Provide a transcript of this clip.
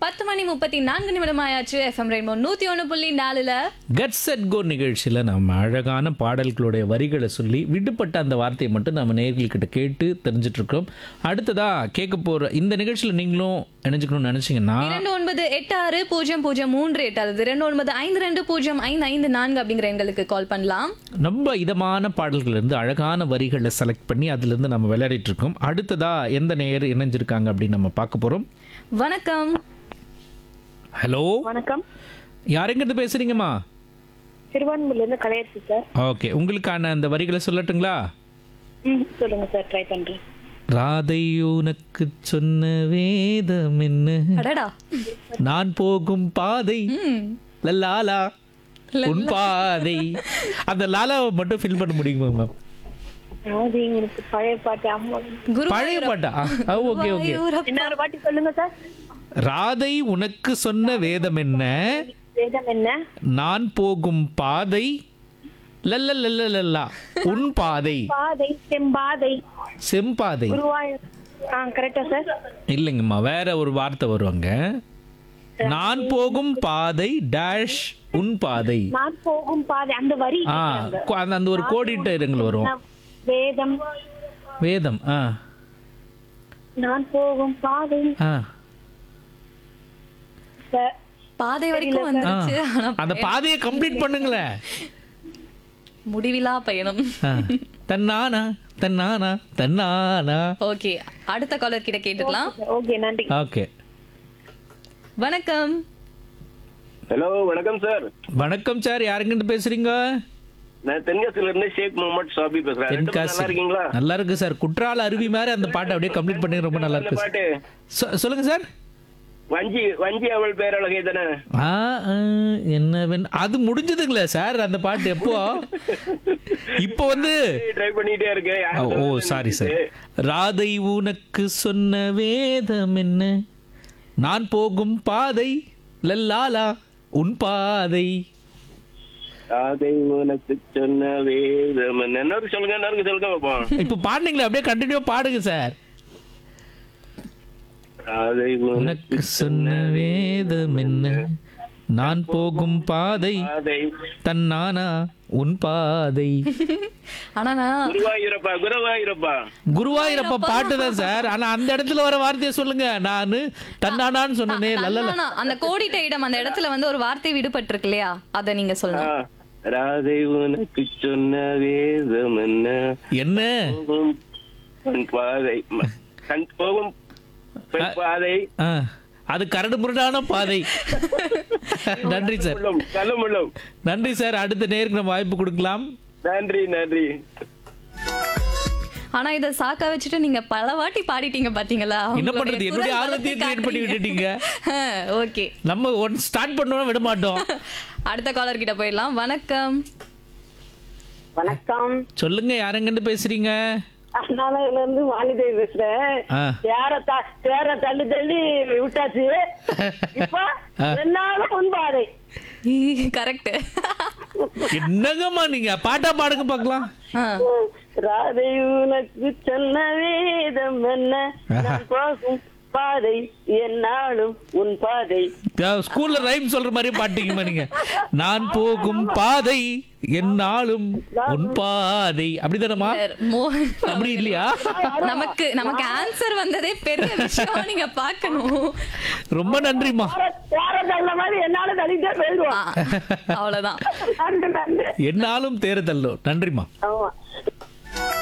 பத்து மணி முப்பத்தி நான்கு நிமிடம் ஆயாச்சு எஃப்எம் ரெயின்போ நூத்தி ஒண்ணு புள்ளி நாலுல கட் செட் கோ நிகழ்ச்சியில் நம்ம அழகான பாடல்களுடைய வரிகளை சொல்லி விடுபட்ட அந்த வார்த்தையை மட்டும் நம்ம நேர்கள்கிட்ட கேட்டு தெரிஞ்சுட்டு இருக்கோம் அடுத்ததா கேட்க போற இந்த நிகழ்ச்சியில் நீங்களும் இணைஞ்சுக்கணும்னு நினைச்சீங்கன்னா இரண்டு ஒன்பது எட்டு ஆறு பூஜ்ஜியம் பூஜ்ஜியம் மூன்று எட்டு அல்லது இரண்டு ஒன்பது ஐந்து ரெண்டு பூஜ்ஜியம் ஐந்து ஐந்து நான்கு அப்படிங்கிற எங்களுக்கு கால் பண்ணலாம் ரொம்ப இதமான பாடல்கள் இருந்து அழகான வரிகளை செலக்ட் பண்ணி அதிலிருந்து நம்ம விளையாடிட்டு இருக்கோம் அடுத்ததா எந்த நேயர் இணைஞ்சிருக்காங்க அப்படின்னு நம்ம பார்க்க போறோம் வணக்கம் ஹலோ வணக்கம் யாரெங்கிருந்து பேசுறீங்கம்மா திருவான்மூர்ல இருந்து கலையரசு சார் ஓகே உங்களுக்கான அந்த வரிகளை சொல்லட்டுங்களா ம் சொல்லுங்க சார் ட்ரை பண்றேன் ராதை உனக்கு சொன்ன வேதம் என்ன அடடா நான் போகும் பாதை ம் லல்லாலா உன் பாதை அந்த லாலாவை மட்டும் ஃபில் பண்ண முடியுமா மேம் அது எனக்கு பழைய பாட்டு அம்மா குரு பழைய பாட்டா ஓகே ஓகே இன்னொரு பாட்டு சொல்லுங்க சார் ராதை உனக்கு சொன்ன வேதம் என்ன வேதம் என்ன நான் போகும் பாதை லல்ல லல்ல லல்லா உன் பாதை பாதை செம்பாதை செம்பாதை குருவாயூர் ஆ கரெக்டா சார் இல்லைங்கம்மா வேற ஒரு வார்த்தை வருவாங்க நான் போகும் பாதை டேஷ் உன் பாதை நான் போகும் பாதை அந்த வரி ஆ கொ- அந்த அந்த ஒரு கோடிட்ட இடங்கள் வரும் வேதம் வேதம் ஆ நான் போகும் பாதை ஆ சார் பாதை வரைக்கும் ஆ. வந்துருச்சு ஆனா அந்த பாதையை கம்ப்ளீட் பண்ணுங்களேன் முடிவிலா பயணம் ஆ. தன்னானா தன்னானா தன்னானா ஓகே அடுத்த காலர் கிட்ட கேட்டுக்கலாம் ஓகே நன்றி ஓகே வணக்கம் ஹலோ வணக்கம் சார் வணக்கம் சார் யாருங்கிட்ட பேசுறீங்க நான் தென்காசில இருந்து ஷேக் முகமது சாபி பேசுறேன் ரெண்டு பேரும் தென்காசி நல்லா இருக்கீங்களா நல்லா இருக்கு சார் குற்றால அருவி மாதிரி அந்த பாட்டை அப்படியே கம்ப்ளீட் பண்ணி ரொம்ப நல்லா அந்த இருக்கு பாட்டு சொ- சொல்லுங்க சார் வஞ்சி வஞ்சி அவள் பேரழகை தானே ஆ ஆ, என்ன வேணும் அது முடிஞ்சதுங்களே சார் அந்த பாட்டு எப்போ இப்போ வந்து ட்ரை பண்ணிட்டே இருக்கேன் ஓ, யாரும் ஓ சொல்லல சாரி சார் எனக்கு. ராதை உனக்கு சொன்ன வேதம் என்ன நான் போகும் பாதை லல்லாலா உன் பாதை அதை உனக்கு சொன்ன வேதம் என்ன இன்னொரு சொல்லுங்க இன்னொரு சொல்லுங்க பாப்போம் இப்போ பாடுனீங்களே அப்படியே கண்டினியூ பாடுங்க சார் அதை உனக்கு சொன்ன வேதம் என்ன நான் போகும் பாதை அதை தன்னானா உன் பாதை ஆனா நான் குருவாயூரப்பா குருவாயூரப்பா குருவாயூரப்ப பாட்டு தான் சார் ஆனா அந்த இடத்துல வர வார்த்தையை சொல்லுங்க நானு தன்னானான்னு சொன்னனே லல்லல தன்னானா, அந்த கோடிட்ட இடம் அந்த இடத்துல வந்து ஒரு வார்த்தை விடுபட்டிருக்கு இல்லையா அத நீங்க ஆ, சொல்லணும் ராதை உனக்கு சொன்ன வேதம் என்ன என்ன போகும் உன் பாதை ம- கண் போகும் பெண் பாதை ஆ, அது கரடு முரடான பாதை நன்றி சார் உள்ளம் கலமுள்ளம் நன்றி சார் அடுத்த நேருக்கு நம்ம வாய்ப்பு கொடுக்கலாம் நன்றி நன்றி ஆனா இத சாக்கா வச்சுட்டு நீங்க பல வாட்டி பாடிட்டீங்க பாத்தீங்களா என்ன பண்றது என்னுடைய ஆர்வத்தையும் கிரியேட் பண்ணி விட்டுட்டீங்க ஓகே நம்ம ஒன் ஸ்டார்ட் பண்ணோம் விட மாட்டோம் அடுத்த காலர் கிட்ட போயிடலாம் வணக்கம் வணக்கம் சொல்லுங்க யாருங்கன்னு பேசுறீங்க அண்ணாநகர்ல இருந்து வாணிதேவி பேசுறேன் ஆ. பேர த- பேர தள்ளி தள்ளி விட்டாச்சு இப்ப என்னாலும் முன்பாதை கரெக்ட் என்னங்கம்மா நீங்க பாட்டா பாடுங்க பார்க்கலாம் ராதை உனக்கு சொன்ன வேதம் என்ன நான் போகும் பாதை என்னாலும் உன் பாதை ஸ்கூல்ல ரைம் சொல்ற மாதிரி பாட்டீங்கம்மா நீங்க நான் போகும் பாதை என்னாலும் உன் பாதை அப்படிதானம்மா அப்படி இல்லையா நமக்கு நமக்கு ஆன்சர் வந்ததே பெரிய விஷயம் நீங்க பார்க்கணும் ரொம்ப நன்றிம்மா பேர தள்ள மாதிரி என்னாலும் தள்ளிட்டே போயிடுவோம் ஆ, அவ்வளவுதான் நன்றி நன்றி என்னாலும் தேர்தல்லோ நன்றிம்மா ஆமா